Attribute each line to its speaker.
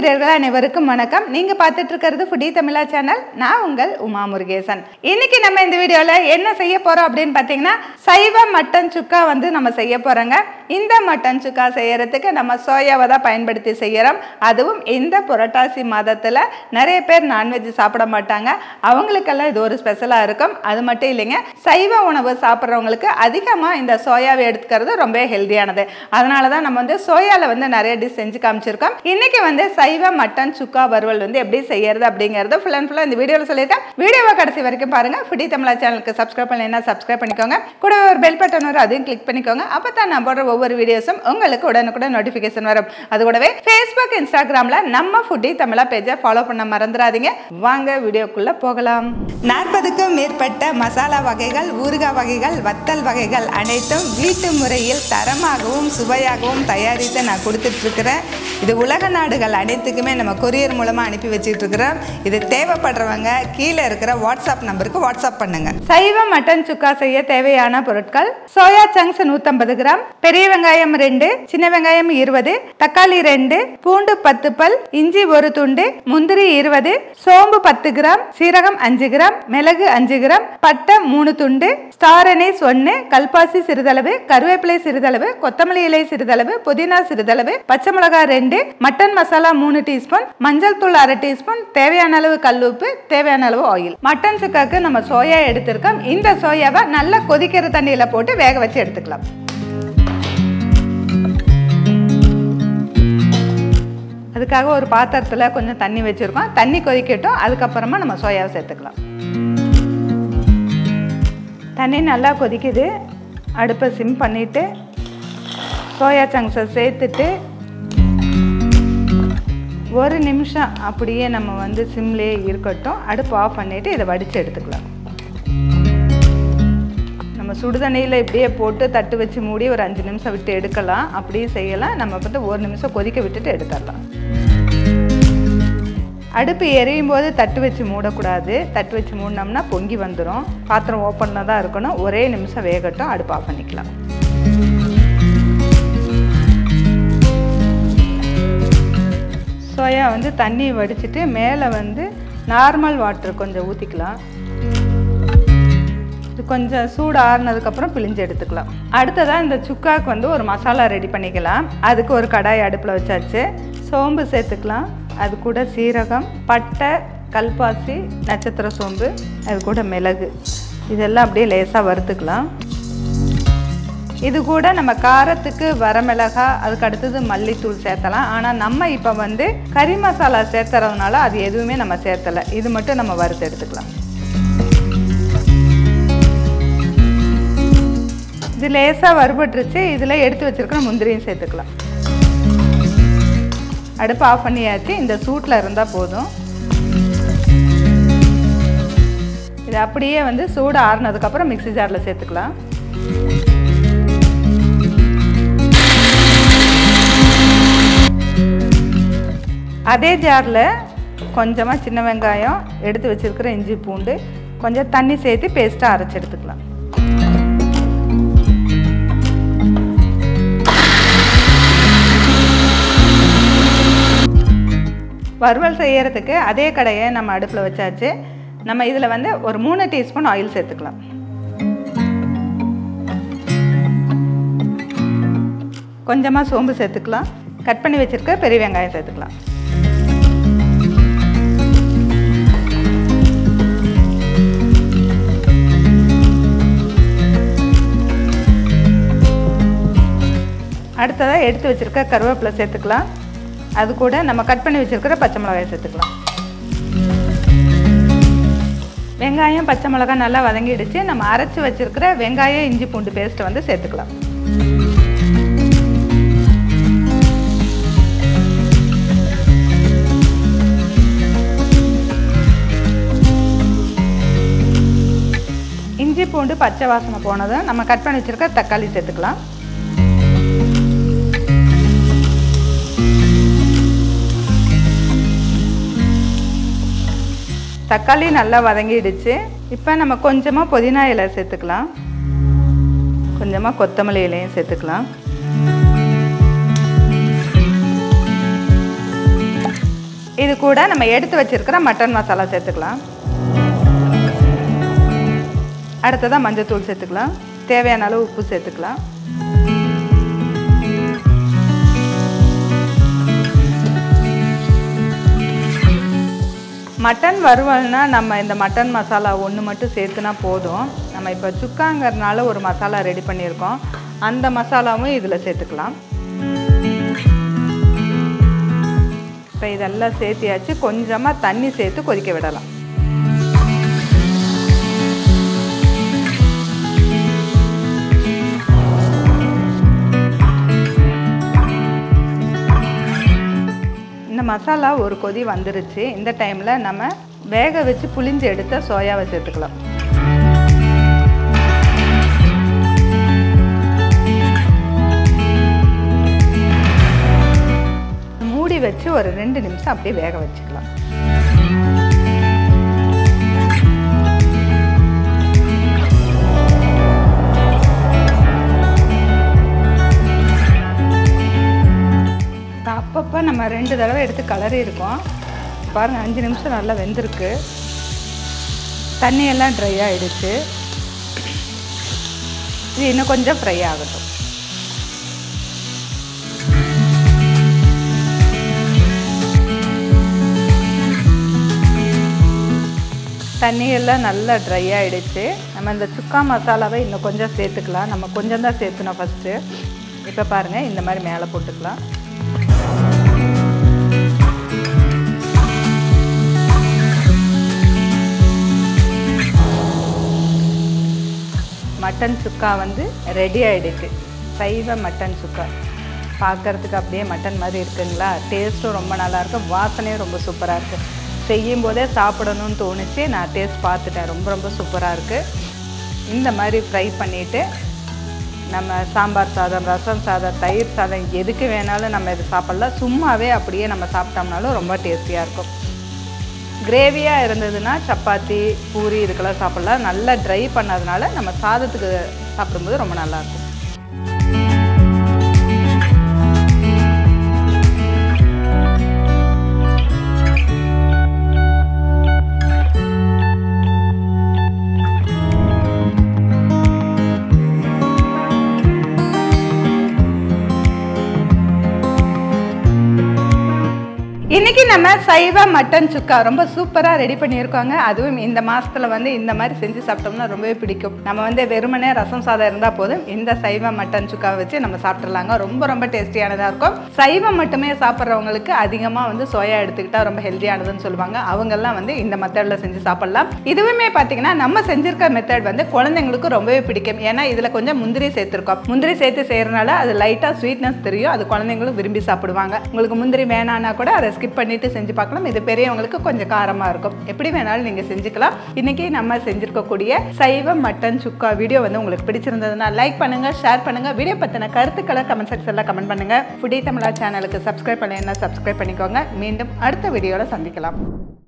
Speaker 1: பிரியர்கள் அனைவருக்கும் வணக்கம் நீங்க பார்த்துட்டு இருக்கிறது ஃபுடி தமிழா சேனல் நான் உங்கள் உமா முருகேசன் இன்னைக்கு நம்ம இந்த வீடியோல என்ன செய்ய போறோம் அப்படின்னு பார்த்தீங்கன்னா சைவ மட்டன் சுக்கா வந்து நம்ம செய்ய போறோங்க இந்த மட்டன் சுக்கா செய்யறதுக்கு நம்ம சோயாவை தான் பயன்படுத்தி செய்யறோம் அதுவும் இந்த புரட்டாசி மாதத்துல நிறைய பேர் நான்வெஜ் சாப்பிட மாட்டாங்க அவங்களுக்கெல்லாம் இது ஒரு ஸ்பெஷலா இருக்கும் அது மட்டும் இல்லைங்க சைவ உணவு சாப்பிட்றவங்களுக்கு அதிகமா இந்த சோயாவை எடுத்துக்கிறது ரொம்ப ஹெல்தியானது அதனால தான் நம்ம வந்து சோயால வந்து நிறைய டிஷ் செஞ்சு காமிச்சிருக்கோம் இன்னைக்கு வந்து சைவ மட்டன் சுக்கா வறுவல் வந்து எப்படி செய்யறது அப்படிங்கறது ஃபுல் அண்ட் ஃபுல்லாக இந்த வீடியோவில் சொல்லியிருக்கேன் வீடியோவை கடைசி வரைக்கும் பாருங்க ஃபுடி தமிழா சேனலுக்கு சப்ஸ்கிரைப் பண்ணலைன்னா சப்ஸ்கிரைப் பண்ணிக்கோங்க கூட ஒரு பெல் பட்டன் வரும் அதையும் கிளிக் பண்ணிக்கோங்க அப்போ தான் நான் போடுற ஒவ்வொரு வீடியோஸும் உங்களுக்கு உடனுக்குடன் நோட்டிஃபிகேஷன் வரும் அது கூடவே ஃபேஸ்புக் இன்ஸ்டாகிராமில் நம்ம ஃபுடி தமிழா பேஜை ஃபாலோ பண்ண மறந்துடாதீங்க வாங்க வீடியோக்குள்ள போகலாம் நாற்பதுக்கும் மேற்பட்ட மசாலா வகைகள் ஊறுகாய் வகைகள் வத்தல் வகைகள் அனைத்தும் வீட்டு முறையில் தரமாகவும் சுவையாகவும் தயாரித்து நான் கொடுத்துட்டு இருக்கிறேன் இது உலக நாடுகள் அனைத்துக்குமே நம்ம கொரியர் மூலமாக அனுப்பி வச்சுட்டு இருக்கிறோம் இது தேவைப்படுறவங்க கீழே இருக்கிற வாட்ஸ்அப் நம்பருக்கு வாட்ஸ்அப் பண்ணுங்க சைவ மட்டன் சுக்கா செய்ய தேவையான பொருட்கள் சோயா சங்க்ஸ் நூற்றம்பது கிராம் பெரிய வெங்காயம் ரெண்டு சின்ன வெங்காயம் இருபது தக்காளி ரெண்டு பூண்டு பத்து பல் இஞ்சி ஒரு துண்டு முந்திரி இருபது சோம்பு பத்து கிராம் சீரகம் அஞ்சு கிராம் மிளகு அஞ்சு கிராம் பட்டை மூணு துண்டு ஸ்டார் அனீஸ் ஒன்று கல்பாசி சிறிதளவு கருவேப்பிலை சிறிதளவு கொத்தமல்லி இலை சிறிதளவு புதினா சிறிதளவு பச்சை மிளகாய் ரெண்டு மட்டன் மசாலா மூணு டீஸ்பூன் மஞ்சள் தூள் அரை டீஸ்பூன் தேவையான அளவு கல்லுப்பு தேவையான அளவு ஆயில் மட்டன் சுக்காக்கு நம்ம சோயா எடுத்திருக்கோம் இந்த சோயாவை நல்லா கொதிக்கிற தண்ணியில் போட்டு வேக வச்சு எடுத்துக்கலாம் அதுக்காக ஒரு பாத்திரத்தில் கொஞ்சம் தண்ணி வச்சுருக்கோம் தண்ணி கொதிக்கட்டும் அதுக்கப்புறமா நம்ம சோயாவை சேர்த்துக்கலாம் தண்ணி நல்லா கொதிக்குது அடுப்பை சிம் பண்ணிவிட்டு சோயா சங்க்ஸை சேர்த்துட்டு ஒரு நிமிஷம் அப்படியே நம்ம வந்து சிம்லேயே இருக்கட்டும் அடுப்பு ஆஃப் பண்ணிவிட்டு இதை வடித்து எடுத்துக்கலாம் நம்ம சுடுதண்ணியில் இப்படியே போட்டு தட்டு வச்சு மூடி ஒரு அஞ்சு நிமிஷம் விட்டு எடுக்கலாம் அப்படியே செய்யலாம் நம்ம வந்து ஒரு நிமிஷம் கொதிக்க விட்டுட்டு எடுத்துடலாம் அடுப்பு எரியும் போது தட்டு வச்சு மூடக்கூடாது தட்டு வச்சு மூடினோம்னா பொங்கி வந்துடும் பாத்திரம் ஓப்பனில் தான் இருக்கணும் ஒரே நிமிஷம் வேகட்டும் அடுப்பு ஆஃப் பண்ணிக்கலாம் சோயா வந்து தண்ணி வடிச்சிட்டு மேலே வந்து நார்மல் வாட்டர் கொஞ்சம் ஊற்றிக்கலாம் இது கொஞ்சம் சூடு ஆறுனதுக்கப்புறம் பிழிஞ்சு எடுத்துக்கலாம் அடுத்ததாக இந்த சுக்காக்கு வந்து ஒரு மசாலா ரெடி பண்ணிக்கலாம் அதுக்கு ஒரு கடாய் அடுப்பில் வச்சாச்சு சோம்பு சேர்த்துக்கலாம் அது கூட சீரகம் பட்டை கல்பாசி நட்சத்திர சோம்பு அது கூட மிளகு இதெல்லாம் அப்படியே லேசாக வறுத்துக்கலாம் இது கூட நம்ம காரத்துக்கு வரமிளகா அதுக்கு அடுத்தது மல்லித்தூள் சேர்த்தலாம் ஆனால் நம்ம இப்போ வந்து கறி மசாலா சேர்த்துறதுனால அது எதுவுமே நம்ம சேர்த்தலை இது மட்டும் நம்ம வறுத்து எடுத்துக்கலாம் இது லேசாக வறுபட்டுருச்சு இதில் எடுத்து வச்சுருக்கிற முந்திரியும் சேர்த்துக்கலாம் அடுப்பு ஆஃப் பண்ணியாச்சு இந்த சூட்டில் இருந்தால் போதும் இது அப்படியே வந்து சூடு ஆறுனதுக்கப்புறம் மிக்ஸி ஜாரில் சேர்த்துக்கலாம் அதே ஜாரில் கொஞ்சமாக சின்ன வெங்காயம் எடுத்து வச்சுருக்கிற இஞ்சி பூண்டு கொஞ்சம் தண்ணி சேர்த்து பேஸ்ட்டாக அரைச்சி எடுத்துக்கலாம் வறுவல் செய்யறதுக்கு அதே கடையை நம்ம அடுப்பில் வச்சாச்சு நம்ம இதில் வந்து ஒரு மூணு டீஸ்பூன் ஆயில் சேர்த்துக்கலாம் கொஞ்சமாக சோம்பு சேர்த்துக்கலாம் கட் பண்ணி வச்சுருக்க பெரிய வெங்காயம் சேர்த்துக்கலாம் அடுத்ததாக எடுத்து வச்சுருக்க கருவேப்பிலை சேர்த்துக்கலாம் அது கூட நம்ம கட் பண்ணி வச்சுருக்கிற பச்சை மிளகாய் சேர்த்துக்கலாம் வெங்காயம் பச்சை மிளகாய் நல்லா வதங்கிடுச்சு நம்ம அரைச்சி வச்சுருக்கிற வெங்காயம் இஞ்சி பூண்டு பேஸ்ட்டை வந்து சேர்த்துக்கலாம் இஞ்சி பூண்டு பச்சை வாசனை போனதும் நம்ம கட் பண்ணி வச்சுருக்க தக்காளி சேர்த்துக்கலாம் தக்காளி நல்லா வதங்கிடுச்சு இப்போ நம்ம கொஞ்சமாக புதினா இலை சேர்த்துக்கலாம் கொஞ்சமாக கொத்தமல்லி இலையும் சேர்த்துக்கலாம் இது கூட நம்ம எடுத்து வச்சிருக்கிற மட்டன் மசாலா சேர்த்துக்கலாம் அடுத்ததாக மஞ்சத்தூள் சேர்த்துக்கலாம் தேவையான அளவு உப்பு சேர்த்துக்கலாம் மட்டன் வறுவல்னா நம்ம இந்த மட்டன் மசாலா ஒன்று மட்டும் சேர்த்துனா போதும் நம்ம இப்போ சுக்காங்கிறதுனால ஒரு மசாலா ரெடி பண்ணியிருக்கோம் அந்த மசாலாவும் இதில் சேர்த்துக்கலாம் இப்போ இதெல்லாம் சேர்த்தியாச்சு கொஞ்சமாக தண்ணி சேர்த்து கொதிக்க விடலாம் இந்த மசாலா ஒரு கொதி வந்துருச்சு இந்த டைமில் நம்ம வேக வச்சு புளிஞ்சு எடுத்த சோயாவை சேர்த்துக்கலாம் மூடி வச்சு ஒரு ரெண்டு நிமிஷம் அப்படியே வேக வச்சுக்கலாம் அப்பப்போ நம்ம ரெண்டு தடவை எடுத்து கலரி இருக்கோம் பாருங்கள் அஞ்சு நிமிஷம் நல்லா வெந்திருக்கு தண்ணியெல்லாம் ட்ரை ஆகிடுச்சு இது இன்னும் கொஞ்சம் ஃப்ரை ஆகட்டும் தண்ணியெல்லாம் நல்லா ட்ரை ஆகிடுச்சு நம்ம இந்த சுக்கா மசாலாவை இன்னும் கொஞ்சம் சேர்த்துக்கலாம் நம்ம கொஞ்சம் தான் சேர்த்துனோம் ஃபஸ்ட்டு இப்போ பாருங்கள் இந்த மாதிரி மேலே போட்டுக்கலாம் மட்டன் சுக்கா வந்து ரெடி ஆகிடுச்சு சைவ மட்டன் சுக்கா பார்க்குறதுக்கு அப்படியே மட்டன் மாதிரி இருக்குங்களா டேஸ்ட்டும் ரொம்ப நல்லாயிருக்கு வாசனையும் ரொம்ப சூப்பராக இருக்குது செய்யும் போதே சாப்பிடணும்னு தோணுச்சு நான் டேஸ்ட் பார்த்துட்டேன் ரொம்ப ரொம்ப சூப்பராக இருக்குது இந்த மாதிரி ஃப்ரை பண்ணிவிட்டு நம்ம சாம்பார் சாதம் ரசம் சாதம் தயிர் சாதம் எதுக்கு வேணாலும் நம்ம இது சாப்பிட்லாம் சும்மாவே அப்படியே நம்ம சாப்பிட்டோம்னாலும் ரொம்ப டேஸ்டியாக இருக்கும் கிரேவியாக இருந்ததுன்னா சப்பாத்தி பூரி இதுக்கெல்லாம் சாப்பிட்லாம் நல்லா ட்ரை பண்ணதுனால நம்ம சாதத்துக்கு சாப்பிடும்போது ரொம்ப நல்லாயிருக்கும் இன்னைக்கு நம்ம சைவ மட்டன் சுக்கா ரொம்ப சூப்பராக ரெடி பண்ணியிருக்காங்க அதுவும் இந்த மாசத்துல வந்து இந்த மாதிரி செஞ்சு சாப்பிட்டோம்னா ரொம்பவே பிடிக்கும் நம்ம வந்து வெறுமனே ரசம் சாதம் இருந்தால் போதும் இந்த சைவ மட்டன் சுக்காவை வச்சு நம்ம சாப்பிட்றலாங்க ரொம்ப ரொம்ப டேஸ்டியானதாக இருக்கும் சைவம் மட்டுமே சாப்பிட்றவங்களுக்கு அதிகமாக வந்து சோயா எடுத்துக்கிட்டா ரொம்ப ஹெல்த்தியானதுன்னு சொல்லுவாங்க அவங்கெல்லாம் வந்து இந்த மெத்தடில் செஞ்சு சாப்பிட்லாம் இதுவுமே பார்த்தீங்கன்னா நம்ம செஞ்சிருக்க மெத்தட் வந்து குழந்தைங்களுக்கு ரொம்பவே பிடிக்கும் ஏன்னா இதில் கொஞ்சம் முந்திரி சேர்த்துருக்கோம் முந்திரி சேர்த்து செய்யறதுனால அது லைட்டாக ஸ்வீட்னஸ் தெரியும் அது குழந்தைங்களும் விரும்பி சாப்பிடுவாங்க உங்களுக்கு முந்திரி வேணான்னா கூட அதை ஸ்கிப் பண்ணிட்டு செஞ்சு பார்க்கலாம் இது பெரியவங்களுக்கு கொஞ்சம் காரமாக இருக்கும் எப்படி வேணாலும் நீங்கள் செஞ்சுக்கலாம் இன்னைக்கு நம்ம செஞ்சிருக்கக்கூடிய சைவ மட்டன் சுக்கா வீடியோ வந்து உங்களுக்கு பிடிச்சிருந்ததுன்னா லைக் பண்ணுங்க ஷேர் பண்ணுங்க வீடியோ பற்றின கருத்துக்களை கமெண்ட் செக்ஷனில் கமெண்ட் பண்ணுங்க ஃபுடி தமிழா சேனலுக்கு சப்ஸ்கிரைப் பண்ணலைன்னா சப்ஸ்கிரைப் பண்ணிக்கோங்க மீண்டும் அடுத்த வீடியோவில் சந்திக்கலாம்